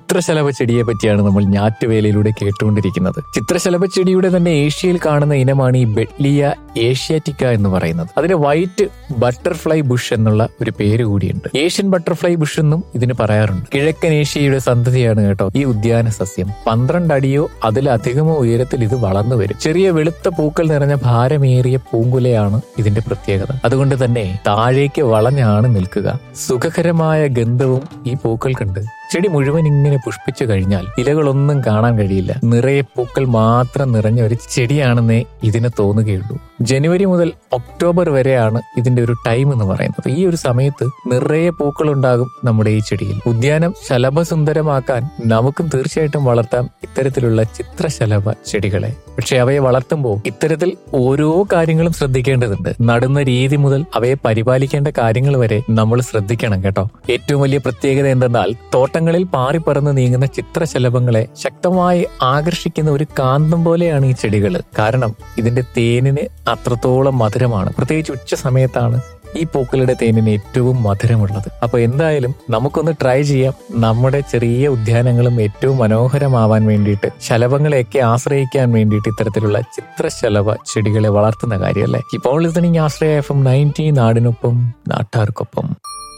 ചിത്രശലഭ ചെടിയെ പറ്റിയാണ് നമ്മൾ ഞാറ്റുവേലയിലൂടെ കേട്ടുകൊണ്ടിരിക്കുന്നത് ചിത്രശലഭ ചെടിയുടെ തന്നെ ഏഷ്യയിൽ കാണുന്ന ഇനമാണ് ഈ ബെഡ്ലിയ ഏഷ്യാറ്റിക്ക എന്ന് പറയുന്നത് അതിന് വൈറ്റ് ബട്ടർഫ്ലൈ ബുഷ് എന്നുള്ള ഒരു പേര് കൂടിയുണ്ട് ഏഷ്യൻ ബട്ടർഫ്ലൈ ബുഷ് എന്നും ഇതിന് പറയാറുണ്ട് കിഴക്കൻ ഏഷ്യയുടെ സന്തതിയാണ് കേട്ടോ ഈ ഉദ്യാന സസ്യം പന്ത്രണ്ട് അടിയോ അതിലധികമോ ഉയരത്തിൽ ഇത് വളർന്നു വരും ചെറിയ വെളുത്ത പൂക്കൾ നിറഞ്ഞ ഭാരമേറിയ പൂങ്കുലയാണ് ഇതിന്റെ പ്രത്യേകത അതുകൊണ്ട് തന്നെ താഴേക്ക് വളഞ്ഞാണ് നിൽക്കുക സുഖകരമായ ഗന്ധവും ഈ പൂക്കൾക്കുണ്ട് ചെടി മുഴുവൻ ഇങ്ങനെ പുഷ്പിച്ചു കഴിഞ്ഞാൽ ഇലകളൊന്നും കാണാൻ കഴിയില്ല നിറയെ പൂക്കൾ മാത്രം നിറഞ്ഞ ഒരു ചെടിയാണെന്നേ ഇതിന് തോന്നുകയുള്ളൂ ജനുവരി മുതൽ ഒക്ടോബർ വരെയാണ് ഇതിന്റെ ഒരു ടൈം എന്ന് പറയുന്നത് ഈ ഒരു സമയത്ത് നിറയെ പൂക്കൾ ഉണ്ടാകും നമ്മുടെ ഈ ചെടിയിൽ ഉദ്യാനം ശലഭസുന്ദരമാക്കാൻ നമുക്കും തീർച്ചയായിട്ടും വളർത്താം ഇത്തരത്തിലുള്ള ചിത്രശലഭ ചെടികളെ പക്ഷെ അവയെ വളർത്തുമ്പോൾ ഇത്തരത്തിൽ ഓരോ കാര്യങ്ങളും ശ്രദ്ധിക്കേണ്ടതുണ്ട് നടുന്ന രീതി മുതൽ അവയെ പരിപാലിക്കേണ്ട കാര്യങ്ങൾ വരെ നമ്മൾ ശ്രദ്ധിക്കണം കേട്ടോ ഏറ്റവും വലിയ പ്രത്യേകത എന്തെന്നാൽ തോട്ടങ്ങളിൽ പാറിപ്പറന്ന് നീങ്ങുന്ന ചിത്രശലഭങ്ങളെ ശക്തമായി ആകർഷിക്കുന്ന ഒരു കാന്തം പോലെയാണ് ഈ ചെടികൾ കാരണം ഇതിന്റെ തേനിന് അത്രത്തോളം മധുരമാണ് പ്രത്യേകിച്ച് ഉച്ച സമയത്താണ് ഈ പൂക്കളുടെ തേനിന് ഏറ്റവും മധുരമുള്ളത് അപ്പൊ എന്തായാലും നമുക്കൊന്ന് ട്രൈ ചെയ്യാം നമ്മുടെ ചെറിയ ഉദ്യാനങ്ങളും ഏറ്റവും മനോഹരമാവാൻ വേണ്ടിയിട്ട് ശലഭങ്ങളെയൊക്കെ ആശ്രയിക്കാൻ വേണ്ടിയിട്ട് ഇത്തരത്തിലുള്ള ചിത്രശലഭ ചെടികളെ വളർത്തുന്ന കാര്യമല്ലേ ഇപ്പോൾ listening Ashraya F M ninety നാടിനൊപ്പം നാട്ടാർക്കൊപ്പം